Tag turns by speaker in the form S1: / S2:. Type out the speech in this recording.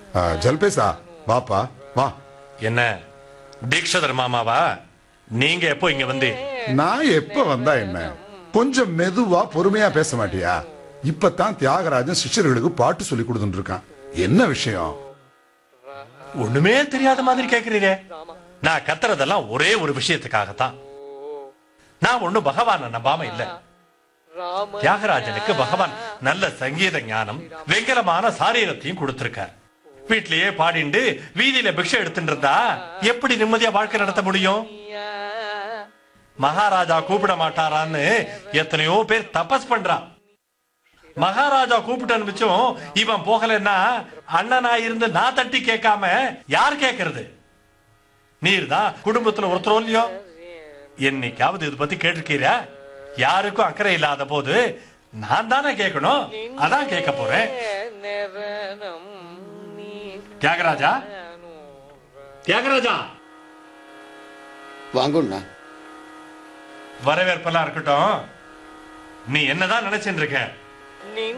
S1: ஆ, ஜல்பேசா வாப்பா வா
S2: என்ன தீக்ஷதர் மாமாவா நீங்க எப்போ இங்க வந்து
S1: நான் எப்ப வந்தா என்ன கொஞ்சம் மெதுவா பொறுமையா பேச மாட்டியா இப்பதான் தியாகராஜன் சிஷ்யர்களுக்கு பாட்டு சொல்லி கொடுத்துட்டு இருக்கான் என்ன விஷயம்
S2: ஒண்ணுமே தெரியாத மாதிரி கேக்குறீரே நான் கத்துறதெல்லாம் ஒரே ஒரு விஷயத்துக்காகத்தான் நான் ஒண்ணு பகவான நம்பாம இல்ல தியாகராஜனுக்கு பகவான் நல்ல சங்கீத ஞானம் வெங்கலமான சாரீரத்தையும் கொடுத்திருக்கார் வீட்லயே பாடிண்டு வீதியில பிக்ஷை எடுத்துட்டு இருந்தா எப்படி நிம்மதியா வாழ்க்கை நடத்த முடியும் மகாராஜா கூப்பிட மாட்டாரான்னு எத்தனையோ பேர் தபஸ் பண்றான் மகாராஜா கூப்பிட்டு அனுப்பிச்சும் இவன் போகலைன்னா அண்ணனா இருந்து நான் தட்டி கேட்காம யார் கேட்கறது நீர் தான் குடும்பத்துல ஒருத்தரும் இல்லையோ என்னைக்காவது இது பத்தி கேட்டிருக்கீரா யாருக்கும் அக்கறை இல்லாத போது நான் தானே கேட்கணும் அதான் கேட்க போறேன் தியாகராஜா தியாகராஜா
S3: வாங்குண்ணா
S2: வரவேற்பெல்லாம் இருக்கட்டும் நீ என்னதான் நினைச்சிட்டு இருக்க